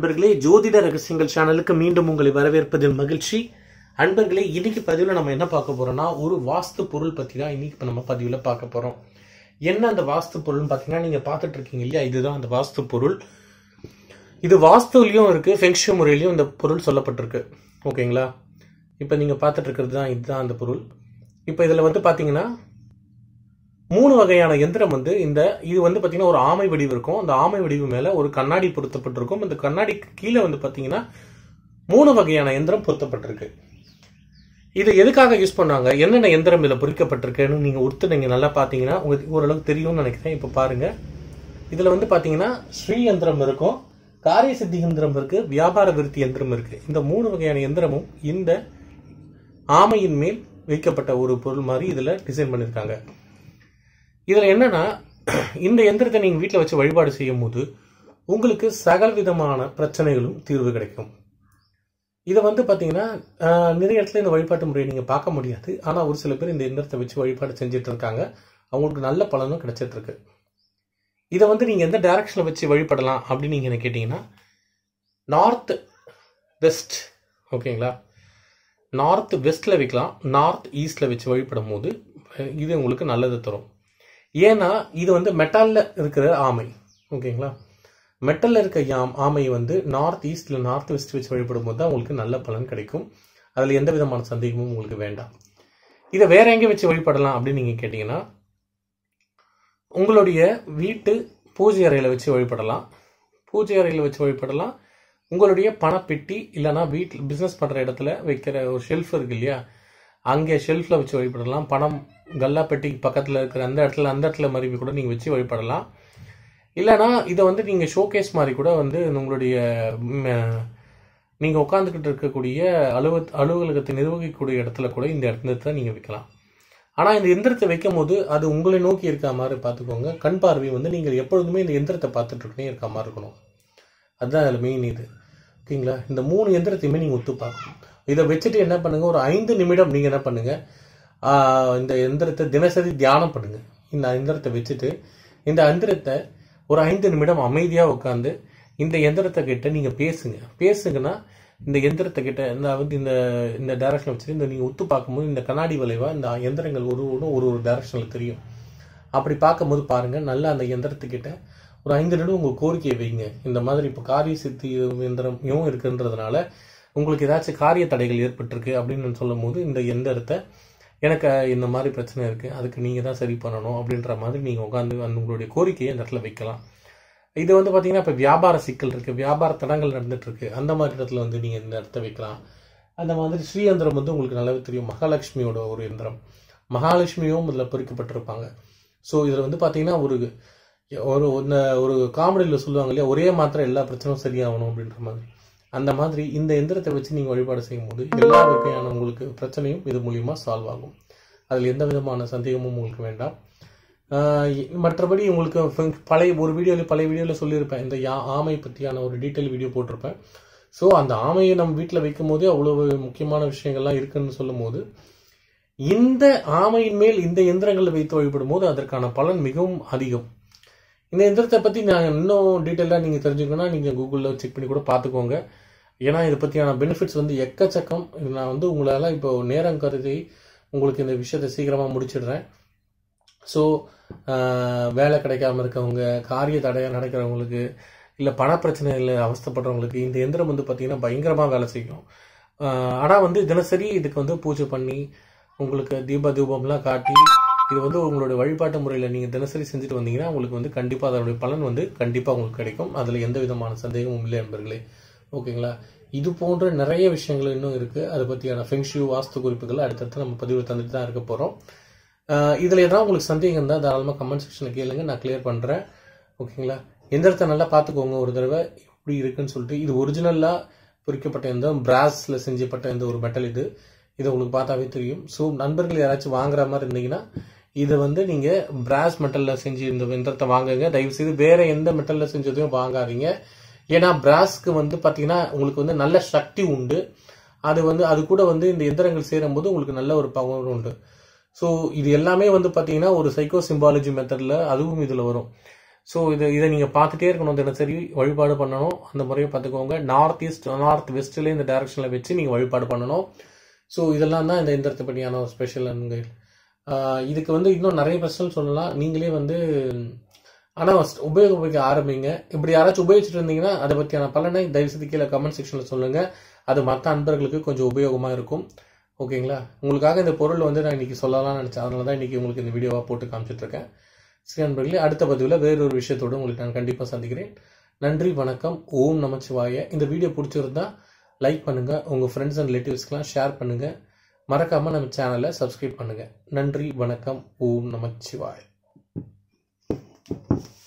நண்பர்களே ஜோதிட ரகசியங்கள் சேனலுக்கு மீண்டும் உங்களை வரவேற்பதில் மகிழ்ச்சி அன்பர்களே இன்னைக்கு பதிவில் நம்ம என்ன பார்க்க போறோம்னா ஒரு வாஸ்து பொருள் பத்தி தான் இன்னைக்கு இப்ப நம்ம பதிவில் பார்க்க போறோம் என்ன அந்த வாஸ்து பொருள்னு பார்த்தீங்கன்னா நீங்க பார்த்துட்டு இருக்கீங்க இல்லையா இதுதான் அந்த வாஸ்து பொருள் இது வாஸ்துலையும் இருக்கு ஃபெங்ஷு முறையிலையும் இந்த பொருள் சொல்லப்பட்டிருக்கு ஓகேங்களா இப்போ நீங்க பார்த்துட்டு இருக்கிறது தான் இதுதான் அந்த பொருள் இப்போ இதுல வந்து பாத்தீங்கன்னா மூணு வகையான எந்திரம் வந்து இந்த இது வந்து பாத்தீங்கன்னா ஒரு ஆமை வடிவு இருக்கும் அந்த ஆமை வடிவு மேல ஒரு கண்ணாடி பொருத்தப்பட்டிருக்கும் இந்த கண்ணாடிக்கு கீழே வந்து பாத்தீங்கன்னா மூணு வகையான எந்திரம் பொருத்தப்பட்டிருக்கு இது எதுக்காக யூஸ் பண்ணாங்க என்னென்ன எந்திரம் இதில் பொறிக்கப்பட்டிருக்குன்னு நீங்க ஒருத்தர் நீங்க நல்லா பாத்தீங்கன்னா உங்களுக்கு ஓரளவுக்கு தெரியும்னு நினைக்கிறேன் இப்போ பாருங்க இதுல வந்து பாத்தீங்கன்னா ஸ்ரீ யந்திரம் இருக்கும் காரிய சித்தி எந்திரம் இருக்கு வியாபார விருத்தி எந்திரம் இருக்கு இந்த மூணு வகையான எந்திரமும் இந்த ஆமையின் மேல் வைக்கப்பட்ட ஒரு பொருள் மாதிரி இதுல டிசைன் பண்ணியிருக்காங்க இதுல என்னன்னா இந்த எந்திரத்தை நீங்க வீட்டில் வச்சு வழிபாடு செய்யும் போது உங்களுக்கு சகல விதமான பிரச்சனைகளும் தீர்வு கிடைக்கும் இதை வந்து பாத்தீங்கன்னா ஆஹ், நிறைய இடத்துல இந்த வழிபாட்டு முறையை நீங்க பார்க்க முடியாது ஆனா ஒரு சில பேர் இந்த எந்திரத்தை வச்சு வழிபாடு செஞ்சுட்டு இருக்காங்க அவங்களுக்கு நல்ல பலனும் கிடைச்சிட்டு இருக்கு இதை வந்து நீங்க எந்த டைரக்ஷன்ல வச்சு வழிபடலாம் அப்படின்னு நீங்க என்ன கேட்டீங்கன்னா நார்த் வெஸ்ட் ஓகேங்களா நார்த் வெஸ்ட்ல வைக்கலாம் நார்த் ஈஸ்ட்ல வச்சு வழிபடும் போது அஹ், இது உங்களுக்கு நல்லது தரும் ஏன்னா இது வந்து மெட்டால்ல இருக்கிற ஆமை ஓகேங்களா மெட்டல்ல இருக்க யாம் ஆமை வந்து நார்த் ஈஸ்ட்ல நார்த் வெஸ்ட் வச்சு வழிபடும் போது தான் உங்களுக்கு நல்ல பலன் கிடைக்கும் அதுல எந்த விதமான சந்தேகமும் உங்களுக்கு வேண்டாம் இதை வேற எங்க வச்சு வழிபடலாம் அப்படின்னு நீங்க கேட்டீங்கன்னா உங்களுடைய வீட்டு பூஜை அறையில வச்சு வழிபடலாம் பூஜை அறையில வச்சு வழிபடலாம் உங்களுடைய பணப்பெட்டி இல்லைன்னா வீட்டில் பிஸ்னஸ் பண்ற இடத்துல வைக்கிற ஒரு ஷெல்ஃப் இருக்கு இல்லையா அங்கே ஷெல்ஃப்ல வச்சு வழிபடலாம் பணம் கல்லா பெட்டிக்கு பக்கத்துல இருக்கிற அந்த இடத்துல அந்த இடத்துல மாதிரி கூட நீங்க வச்சு வழிபடலாம் இல்லைன்னா இதை வந்து நீங்க ஷோகேஸ் மாதிரி கூட வந்து உங்களுடைய ம், அஹ், நீங்க உட்காந்துக்கிட்டு இருக்கக்கூடிய அலுவ அலுவலகத்தை நிர்வகிக்கக்கூடிய இடத்துல கூட இந்த இடத்துல நீங்க வைக்கலாம் ஆனா இந்த எந்திரத்தை வைக்கும் போது அது உங்களை நோக்கி இருக்க மாதிரி பார்த்துக்கோங்க கண் பார்வை வந்து நீங்கள் எப்பொழுதுமே இந்த எந்திரத்தை பார்த்துட்டு இருக்கனே இருக்க மாதிரி இருக்கணும் அதுதான் அதில் மெயின் இது ஓகேங்களா இந்த மூணு எந்திரத்தையுமே நீங்கள் ஒத்து பார்க்கணும் இதை வச்சுட்டு என்ன பண்ணுங்க ஒரு ஐந்து நிமிடம் நீங்கள் என்ன பண்ணுங்க ஆஹ் இந்த எந்திரத்தை தினசரி தியானம் பண்ணுங்க இந்த எந்திரத்தை வச்சுட்டு இந்த எந்திரத்தை ஒரு ஐந்து நிமிடம் அமைதியாக உட்காந்து இந்த எந்திரத்தை கிட்ட நீங்கள் பேசுங்க பேசுங்கன்னா இந்த எந்திரத்தை கிட்ட இந்த வந்து இந்த இந்த டைரக்ஷன் வச்சுட்டு இந்த நீங்கள் உத்து பார்க்கும்போது இந்த கண்ணாடி வளைவா இந்த எந்திரங்கள் ஒரு ஒன்றும் ஒரு ஒரு டைரக்ஷனில் தெரியும் அப்படி பார்க்கும்போது பாருங்க நல்லா அந்த எந்திரத்துக்கிட்ட ஒரு ஐந்து நிமிடம் உங்க கோரிக்கையை வைங்க இந்த மாதிரி இப்போ காரிய சித்தி எந்திரமும் இருக்குன்றதுனால உங்களுக்கு ஏதாச்சும் காரிய தடைகள் ஏற்பட்டிருக்கு அப்படின்னு சொல்லும் போது இந்த எந்திரத்தை எனக்கு இந்த மாதிரி பிரச்சனை இருக்கு அதுக்கு நீங்க தான் சரி பண்ணணும் அப்படின்ற மாதிரி நீங்க உட்காந்து அந்த உங்களுடைய கோரிக்கையை அந்த இடத்துல வைக்கலாம் இது வந்து பாத்தீங்கன்னா இப்போ வியாபார சிக்கல் இருக்கு வியாபார தடங்கள் நடந்துட்டு இருக்கு அந்த மாதிரி இடத்துல வந்து நீங்க இந்த இடத்த வைக்கலாம் அந்த மாதிரி ஸ்ரீயந்திரம் வந்து உங்களுக்கு நல்லாவே தெரியும் மகாலட்சுமியோட ஒரு எந்திரம் மகாலட்சுமியும் இதில் பொறிக்கப்பட்டிருப்பாங்க ஸோ இதில் வந்து பார்த்தீங்கன்னா ஒரு ஒரு ஒன்ன- ஒரு காமெடியில் சொல்லுவாங்க இல்லையா ஒரே மாத்திரம் எல்லா பிரச்சனையும் சரியாகணும் அப்படின்ற மாதிரி அந்த மாதிரி இந்த எந்திரத்தை வச்சு நீங்கள் வழிபாடு செய்யும் போது எல்லா வகையான உங்களுக்கு பிரச்சனையும் இது மூலியமா சால்வ் ஆகும் அதில் எந்த விதமான சந்தேகமும் உங்களுக்கு வேண்டாம் ஆஹ் இ- மற்றபடி உங்களுக்கு ஃபங்- பழைய ஒரு வீடியோவில் பழைய வீடியோவில் சொல்லியிருப்பேன் இந்த யா ஆமை பற்றியான ஒரு டீட்டெயில் வீடியோ போட்டிருப்பேன் ஸோ அந்த ஆமையை நம்ம வீட்டில் வைக்கும் போதே அவ்வளவு முக்கியமான விஷயங்கள்லாம் இருக்குன்னு சொல்லும் போது இந்த ஆமையின் மேல் இந்த எந்திரங்களை வைத்து வழிபடும் போது அதற்கான பலன் மிகவும் அதிகம் இந்த எந்திரத்தை பற்றி நான் இன்னும் டீட்டெயிலாக நீங்கள் தெரிஞ்சுக்கணும்னா நீங்கள் கூகுளில் செக் பண்ணி கூட பார்த்துக்கோங்க ஏன்னா இதை பற்றியான பெனிஃபிட்ஸ் வந்து எக்கச்சக்கம் இது நான் வந்து உங்களால் இப்போ நேரம் கருதி உங்களுக்கு இந்த விஷயத்தை சீக்கிரமாக முடிச்சிடுறேன் ஸோ வேலை கிடைக்காம இருக்கவங்க காரிய தடையாக நடக்கிறவங்களுக்கு இல்லை பணப்பிரச்சனையில் அவஸ்தைப்படுறவங்களுக்கு இந்த எந்திரம் வந்து பார்த்தீங்கன்னா பயங்கரமாக வேலை செய்யும் ஆனால் வந்து தினசரி இதுக்கு வந்து பூஜை பண்ணி உங்களுக்கு தீப தூபம்லாம் காட்டி இது வந்து உங்களுடைய வழிபாட்டு முறையில் நீங்கள் தினசரி செஞ்சுட்டு வந்தீங்கன்னா உங்களுக்கு வந்து கண்டிப்பாக அதனுடைய பலன் வந்து கண்டிப்பாக உங்களுக்கு கிடைக்கும் அதில் எந்த விதமான சந்தேகமும் இல்லை நண்பர்களே ஓகேங்களா இது போன்ற நிறைய விஷயங்கள் இன்னும் இருக்குது அதை பற்றியான ஃபெங்ஷியூ வாஸ்து குறிப்புகள் அடுத்தடுத்து நம்ம பதிவு தந்துட்டு தான் இருக்க போகிறோம் இதில் எதாவது உங்களுக்கு சந்தேகம் இருந்தால் தாராளமாக கமெண்ட் செக்ஷனில் கேளுங்க நான் கிளியர் பண்ணுறேன் ஓகேங்களா எந்திரத்தை நல்லா பார்த்துக்கோங்க ஒரு தடவை எப்படி இருக்குன்னு சொல்லிட்டு இது ஒரிஜினலாக பொறிக்கப்பட்ட எந்த பிராஸில் செஞ்சப்பட்ட எந்த ஒரு மெட்டல் இது இது உங்களுக்கு பார்த்தாவே தெரியும் ஸோ நண்பர்கள் யாராச்சும் வாங்குற மாதிரி இருந்தீங்கன்னா இதை வந்து நீங்கள் பிராஸ் மெட்டலில் செஞ்சு இந்த எந்திரத்தை வாங்குங்க தயவு செய்து வேற எந்த மெட்டலில் செஞ்சதையும் வாங்காதீங்க ஏன்னா பிராஸ்க்கு வந்து பார்த்தீங்கன்னா உங்களுக்கு வந்து நல்ல சக்தி உண்டு அது வந்து அது கூட வந்து இந்த எந்திரங்கள் சேரும்போது உங்களுக்கு நல்ல ஒரு பவர் உண்டு ஸோ இது எல்லாமே வந்து பார்த்தீங்கன்னா ஒரு சைக்கோ சிம்பாலஜி மெத்தடில் அதுவும் இதில் வரும் ஸோ இது இதை நீங்கள் பார்த்துட்டே இருக்கணும் தினசரி வழிபாடு பண்ணணும் அந்த முறையை பார்த்துக்கோங்க நார்த் ஈஸ்ட் நார்த் வெஸ்ட்ல இந்த டைரக்ஷனில் வச்சு நீங்கள் வழிபாடு பண்ணணும் ஸோ இதெல்லாம் தான் இந்த எந்திரத்தை பற்றியான ஒரு ஸ்பெஷல் அன்கள் இதுக்கு வந்து இன்னும் நிறைய பிரச்சனை சொல்லலாம் நீங்களே வந்து ஆனால் உபயோகிக்க ஆரம்பிங்க இப்படி யாராச்சும் உபயோகிச்சுட்டு இருந்தீங்கன்னா அதை பற்றியான பலனை தயவுசெய்து கீழே கமெண்ட் செக்ஷனில் சொல்லுங்கள் அது மற்ற அன்பர்களுக்கு கொஞ்சம் உபயோகமாக இருக்கும் ஓகேங்களா உங்களுக்காக இந்த பொருள் வந்து நான் இன்னைக்கு சொல்லலாம்னு நினச்சேன் அதனால தான் இன்னைக்கு உங்களுக்கு இந்த வீடியோவாக போட்டு காமிச்சிட்டு இருக்கேன் சரி நண்பர்களே அடுத்த பதிவில் வேறொரு விஷயத்தோடு உங்களுக்கு நான் கண்டிப்பாக சந்திக்கிறேன் நன்றி வணக்கம் ஓம் நமச்சிவாய இந்த வீடியோ பிடிச்சிருந்தா லைக் பண்ணுங்கள் உங்கள் ஃப்ரெண்ட்ஸ் அண்ட் ரிலேட்டிவ்ஸ்க்கெலாம் ஷேர் பண்ணுங்கள் மறக்காமல் நம்ம சேனலை சப்ஸ்கிரைப் பண்ணுங்கள் நன்றி வணக்கம் ஓம் நமச்சிவாய